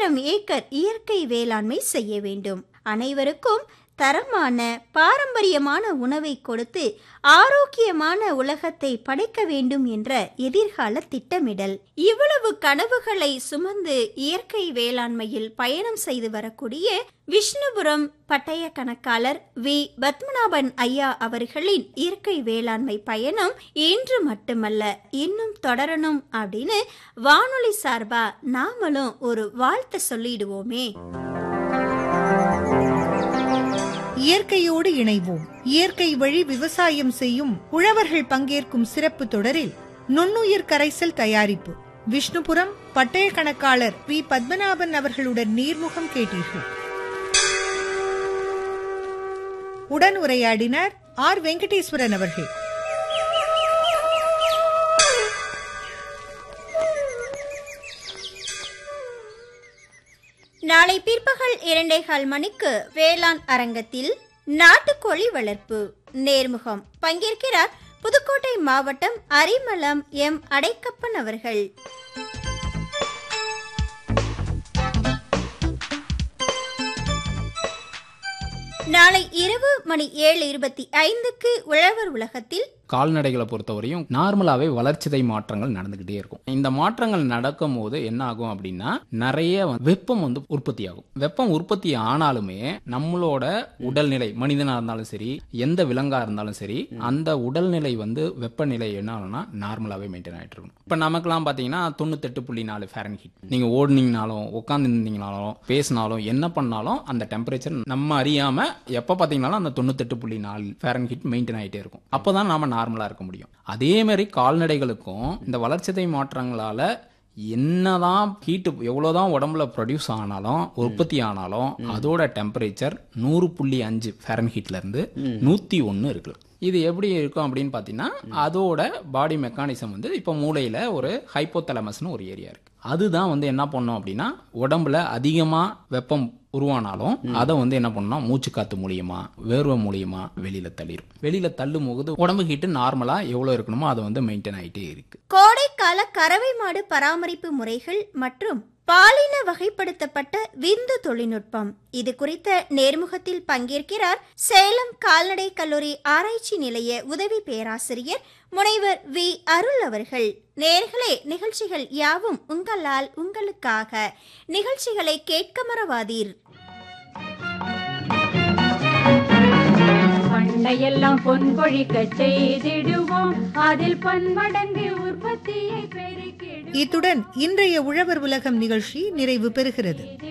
ஆயிரம் ஏக்கர் இயற்கை வேளாண்மை செய்ய வேண்டும் அனைவருக்கும் தரமான பாரம்பரியமான உணவை கொடுத்து ஆரோக்கியமான உலகத்தை படைக்க வேண்டும் என்ற எதிர்கால திட்டமிடல் இவ்வளவு கனவுகளை சுமந்து இயற்கை வேளாண்மையில் பயணம் செய்து வரக்கூடிய விஷ்ணுபுரம் பட்டய கணக்காளர் வி பத்மநாபன் ஐயா அவர்களின் இயற்கை வேளாண்மை பயணம் இன்று மட்டுமல்ல இன்னும் தொடரணும் அப்படின்னு வானொலி சார்பா நாமளும் ஒரு வாழ்த்து சொல்லிடுவோமே இயற்கையோடு இணைவோம் இயற்கை வழி விவசாயம் செய்யும் உழவர்கள் பங்கேற்கும் சிறப்பு தொடரில் நுண்ணுயிர் கரைசல் தயாரிப்பு விஷ்ணுபுரம் பட்டய கணக்காளர் வி பத்மநாபன் அவர்களுடன் நீர்முகம் கேட்டீர்கள் உடன் உரையாடினார் ஆர் வெங்கடேஸ்வரன் அவர்கள் நாளை பிற்பகல் இரண்டேகால் மணிக்கு வேளாண் அரங்கத்தில் நாட்டுக்கோழி வளர்ப்பு நேர்முகம் பங்கேற்கிறார் புதுக்கோட்டை மாவட்டம் அரிமளம் எம் அடைக்கப்பன் அவர்கள் நாளை இரவு மணி ஏழு இருபத்தி ஐந்துக்கு உழவர் உலகத்தில் கால்நடைகளை பொறுத்தவரையும் நார்மலாகவே வளர்ச்சிதை மாற்றங்கள் நடந்துக்கிட்டே இருக்கும் இந்த மாற்றங்கள் நடக்கும் போது என்ன ஆகும் அப்படின்னா நிறைய வந்து வெப்பம் வந்து உற்பத்தி ஆகும் வெப்பம் உற்பத்தி ஆனாலுமே நம்மளோட உடல்நிலை மனிதனாக இருந்தாலும் சரி எந்த விலங்காக இருந்தாலும் சரி அந்த உடல்நிலை வந்து வெப்பநிலை என்ன ஆகும்னா நார்மலாகவே மெயின்டைன் ஆகிட்டு இருக்கும் இப்போ நமக்குலாம் பார்த்தீங்கன்னா தொண்ணூத்தெட்டு புள்ளி நாலு ஃபேரன் ஹீட் நீங்கள் ஓடுனீங்கனாலும் உட்காந்துருந்தீங்கனாலும் பேசினாலும் என்ன பண்ணாலும் அந்த டெம்பரேச்சர் நம்ம அறியாமல் எப்போ பார்த்தீங்கனாலும் அந்த தொண்ணூத்தெட்டு புள்ளி நாலு ஃபேரன் ஹீட் மெயின்டைன் ஆகிட்டே இருக்கும் அப்போ தான் நாம நார்மலாக இருக்க முடியும் அதே மாதிரி கால்நடைகளுக்கும் இந்த வளர்ச்சிதை மாற்றங்களால என்னதான் ஹீட்டு எவ்வளோதான் உடம்புல ப்ரொடியூஸ் ஆனாலும் உற்பத்தி ஆனாலும் அதோட டெம்பரேச்சர் நூறு புள்ளி அஞ்சு ஃபேரன்ஹீட்ல இருந்து நூற்றி ஒன்று இருக்கு இது எப்படி இருக்கும் அப்படின்னு பார்த்தீங்கன்னா அதோட பாடி மெக்கானிசம் வந்து இப்போ மூளையில் ஒரு ஹைப்போதலமஸ்னு ஒரு ஏரியா இருக்கு அதுதான் வந்து என்ன பண்ணோம் அப்படின்னா உடம்புல அதிகமாக வெப்பம் உருவானாலும் அதை வந்து என்ன பண்ணோம் மூச்சு காத்து மூலியமா வேர்வை மூலியமா வெளியில தள்ளிடும் வெளியில தள்ளும் போது உடம்பு ஹீட்டு நார்மலா எவ்வளவு இருக்கணுமோ அதை வந்து மெயின்டைன் ஆயிட்டே இருக்கு கோடைக்கால கறவை மாடு பராமரிப்பு முறைகள் மற்றும் பாலின வகைப்படுத்தப்பட்ட விந்து தொழில்நுட்பம் இது குறித்த நேர்முகத்தில் பங்கேற்கிறார் சேலம் கால்நடை கல்லூரி ஆராய்ச்சி நிலைய உதவி பேராசிரியர் முனைவர் வி அருள் அவர்கள் நேர்களே நிகழ்ச்சிகள் யாவும் உங்களால் உங்களுக்காக நிகழ்ச்சிகளை கேட்க மறவாதீர் பண்டையெல்லாம் பொன் கொழிக்க செய்திடுவோம் அதில் பன்மடங்கு உற்பத்தியை பெருக்கிடுவோம் இத்துடன் இன்றைய உழவர் உலகம் நிகழ்ச்சி நிறைவு பெறுகிறது